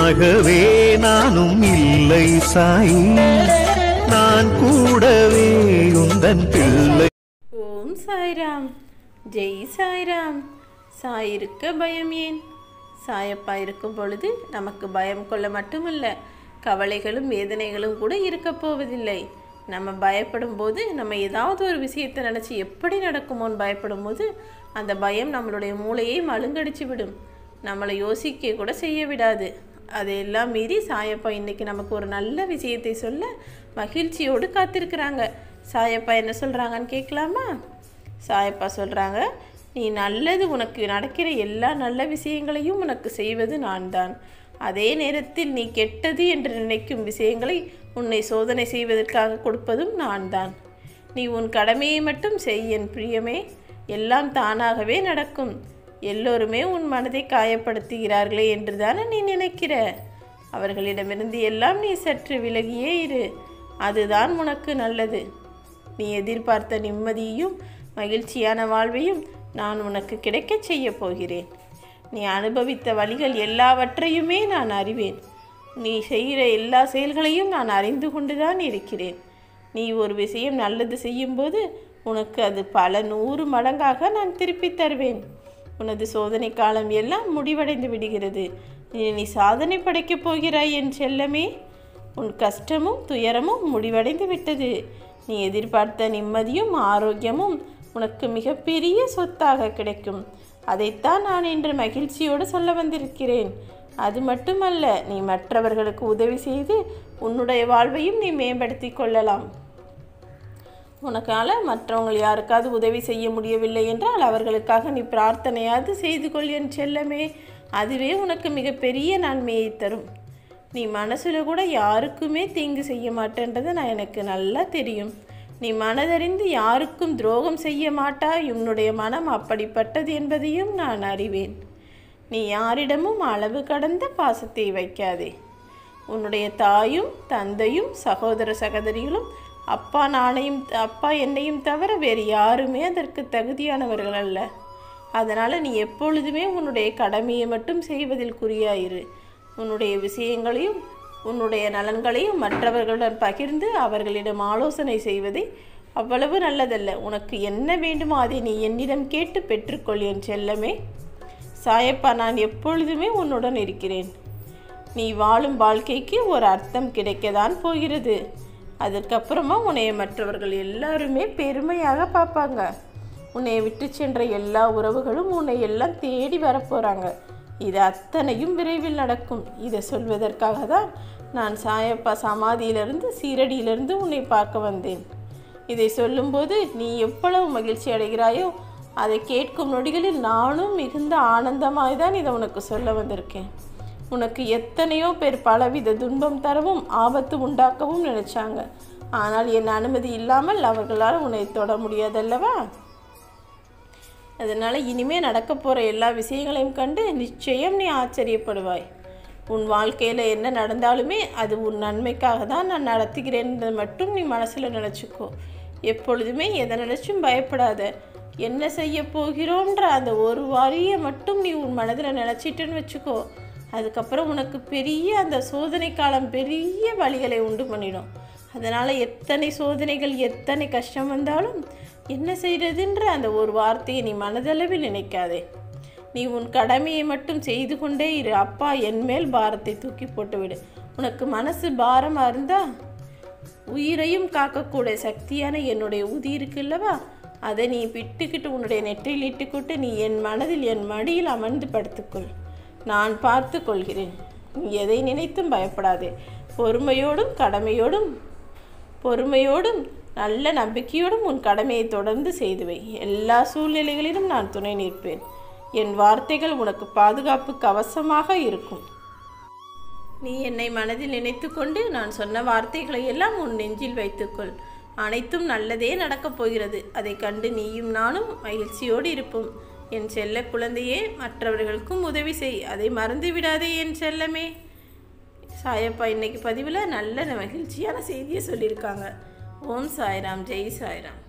தனியாகவே நானும் இல்லை சாய் நான் கூடவே உந்தன் பிள்ளை ஓம் சாய்ராம் ஜெய் சாய்ராம் சாய் இருக்க பயம் ஏன் சாயப்பா இருக்கும் பொழுது நமக்கு பயம் கொள்ள மட்டுமல்ல கவலைகளும் வேதனைகளும் கூட இருக்க போவதில்லை நம்ம பயப்படும் போது நம்ம ஏதாவது ஒரு விஷயத்தை நினச்சி எப்படி நடக்குமோன்னு பயப்படும் போது அந்த பயம் நம்மளுடைய மூளையை மழுங்கடிச்சு விடும் நம்மளை யோசிக்க கூட செய்ய விடாது அதையெல்லாம் மீறி சாயப்பா இன்னைக்கு நமக்கு ஒரு நல்ல விஷயத்தை சொல்ல மகிழ்ச்சியோடு காத்திருக்கிறாங்க சாயப்பா என்ன சொல்கிறாங்கன்னு கேட்கலாமா சாயப்பா சொல்கிறாங்க நீ நல்லது உனக்கு நடக்கிற எல்லா நல்ல விஷயங்களையும் உனக்கு செய்வது நான் தான் அதே நேரத்தில் நீ கெட்டது என்று நினைக்கும் விஷயங்களை உன்னை சோதனை செய்வதற்காக கொடுப்பதும் நான் தான் நீ உன் கடமையை மட்டும் செய் என் பிரியமே எல்லாம் தானாகவே நடக்கும் எல்லோருமே உன் மனதை காயப்படுத்துகிறார்களே என்று தானே நீ நினைக்கிற அவர்களிடமிருந்து எல்லாம் நீ சற்று விலகியே இரு அதுதான் உனக்கு நல்லது நீ எதிர்பார்த்த நிம்மதியையும் மகிழ்ச்சியான வாழ்வையும் நான் உனக்கு கிடைக்கச் செய்யப் போகிறேன் நீ அனுபவித்த வழிகள் எல்லாவற்றையுமே நான் அறிவேன் நீ செய்கிற எல்லா செயல்களையும் நான் அறிந்து கொண்டுதான் இருக்கிறேன் நீ ஒரு விஷயம் நல்லது செய்யும்போது உனக்கு அது பல நூறு மடங்காக நான் திருப்பித் தருவேன் உனது சோதனை காலம் எல்லாம் முடிவடைந்து விடுகிறது இனி நீ சாதனை படைக்கப் போகிறாய் என் செல்லமே உன் கஷ்டமும் துயரமும் முடிவடைந்து விட்டது நீ எதிர்பார்த்த நிம்மதியும் ஆரோக்கியமும் உனக்கு மிகப்பெரிய சொத்தாக கிடைக்கும் அதைத்தான் நான் இன்று மகிழ்ச்சியோடு சொல்ல வந்திருக்கிறேன் அது மட்டுமல்ல நீ மற்றவர்களுக்கு உதவி செய்து உன்னுடைய வாழ்வையும் நீ மேம்படுத்தி கொள்ளலாம் உனக்கால மற்றவங்க யாருக்காவது உதவி செய்ய முடியவில்லை என்றால் அவர்களுக்காக நீ பிரார்த்தனையாவது செய்து கொள் என் செல்லமே அதுவே உனக்கு மிகப்பெரிய நன்மையை தரும் நீ மனசுல கூட யாருக்குமே தீங்கு செய்ய மாட்டேன்றது நான் எனக்கு நல்லா தெரியும் நீ மனதறிந்து யாருக்கும் துரோகம் செய்ய மாட்டாய் உன்னுடைய மனம் அப்படிப்பட்டது என்பதையும் நான் அறிவேன் நீ யாரிடமும் அளவு கடந்த பாசத்தை வைக்காதே உன்னுடைய தாயும் தந்தையும் சகோதர சகோதரிகளும் அப்பா நானையும் அப்பா என்னையும் தவிர வேறு யாருமே அதற்கு தகுதியானவர்கள் அல்ல அதனால் நீ எப்பொழுதுமே உன்னுடைய கடமையை மட்டும் செய்வதில் குறியாயிரு உன்னுடைய விஷயங்களையும் உன்னுடைய நலன்களையும் மற்றவர்களுடன் பகிர்ந்து அவர்களிடம் ஆலோசனை செய்வதை அவ்வளவு நல்லதல்ல உனக்கு என்ன வேண்டுமோ அதை நீ என்னிடம் கேட்டு பெற்றுக்கொள் என் செல்லமே சாயப்பா நான் எப்பொழுதுமே உன்னுடன் இருக்கிறேன் நீ வாழும் வாழ்க்கைக்கு ஒரு அர்த்தம் கிடைக்கதான் போகிறது அதுக்கப்புறமா உன்னை மற்றவர்கள் எல்லாருமே பெருமையாக பார்ப்பாங்க உன்னை விட்டு சென்ற எல்லா உறவுகளும் உன்னை எல்லாம் தேடி வரப்போகிறாங்க இது அத்தனையும் விரைவில் நடக்கும் இதை சொல்வதற்காக தான் நான் சாயப்பா சமாதியிலிருந்து சீரடியிலிருந்து உன்னை பார்க்க வந்தேன் இதை சொல்லும்போது நீ எவ்வளவு மகிழ்ச்சி அடைகிறாயோ அதை கேட்கும் நொடிகளில் நானும் மிகுந்த ஆனந்தமாய் தான் இதை உனக்கு சொல்ல வந்திருக்கேன் உனக்கு எத்தனையோ பேர் பலவித துன்பம் தரவும் ஆபத்து உண்டாக்கவும் நினைச்சாங்க ஆனால் என் அனுமதி இல்லாமல் அவர்களால் உன்னை தொட முடியாதல்லவா அதனால் இனிமே நடக்க போகிற எல்லா விஷயங்களையும் கண்டு நிச்சயம் நீ ஆச்சரியப்படுவாய் உன் வாழ்க்கையில் என்ன நடந்தாலுமே அது உன் நன்மைக்காக தான் நான் நடத்துகிறேன்றதை மட்டும் நீ மனசில் நினச்சிக்கோ எப்பொழுதுமே எதை நினச்சும் பயப்படாத என்ன செய்ய போகிறோன்ற அந்த ஒரு வாரியை மட்டும் நீ உன் மனதில் நினச்சிட்டுன்னு வச்சுக்கோ அதுக்கப்புறம் உனக்கு பெரிய அந்த சோதனை காலம் பெரிய வழிகளை உண்டு பண்ணிடும் அதனால் எத்தனை சோதனைகள் எத்தனை கஷ்டம் வந்தாலும் என்ன செய்கிறதுன்ற அந்த ஒரு வார்த்தையை நீ மனதளவில் நினைக்காதே நீ உன் கடமையை மட்டும் செய்து கொண்டே இரு அப்பா என் மேல் பாரத்தை தூக்கி போட்டுவிடு உனக்கு மனசு பாரமாக இருந்தால் உயிரையும் காக்கக்கூடிய சக்தியான என்னுடைய உதி இருக்குல்லவா அதை நீ விட்டுக்கிட்டு உன்னுடைய நெற்றியில் இட்டுக்கிட்டு நீ என் மனதில் என் மடியில் அமர்ந்து படுத்துக்கொள் நான் பார்த்து கொள்கிறேன் நீ எதை நினைத்தும் பயப்படாதே பொறுமையோடும் கடமையோடும் பொறுமையோடும் நல்ல நம்பிக்கையோடும் உன் கடமையை தொடர்ந்து செய்துவை எல்லா சூழ்நிலைகளிலும் நான் துணை நிற்பேன் என் வார்த்தைகள் உனக்கு பாதுகாப்பு கவசமாக இருக்கும் நீ என்னை மனதில் நினைத்துக்கொண்டு நான் சொன்ன வார்த்தைகளை எல்லாம் உன் நெஞ்சில் வைத்துக்கொள் அனைத்தும் நல்லதே நடக்கப் போகிறது அதை கண்டு நீயும் நானும் மகிழ்ச்சியோடு இருப்போம் என் செல்ல குழந்தையே மற்றவர்களுக்கும் உதவி செய் அதை மறந்து விடாதே என் செல்லமே சாயப்பா இன்னைக்கு பதிவில் நல்ல மகிழ்ச்சியான செய்தியை சொல்லியிருக்காங்க ஓம் சாய்ராம் ஜெய் சாய்ராம்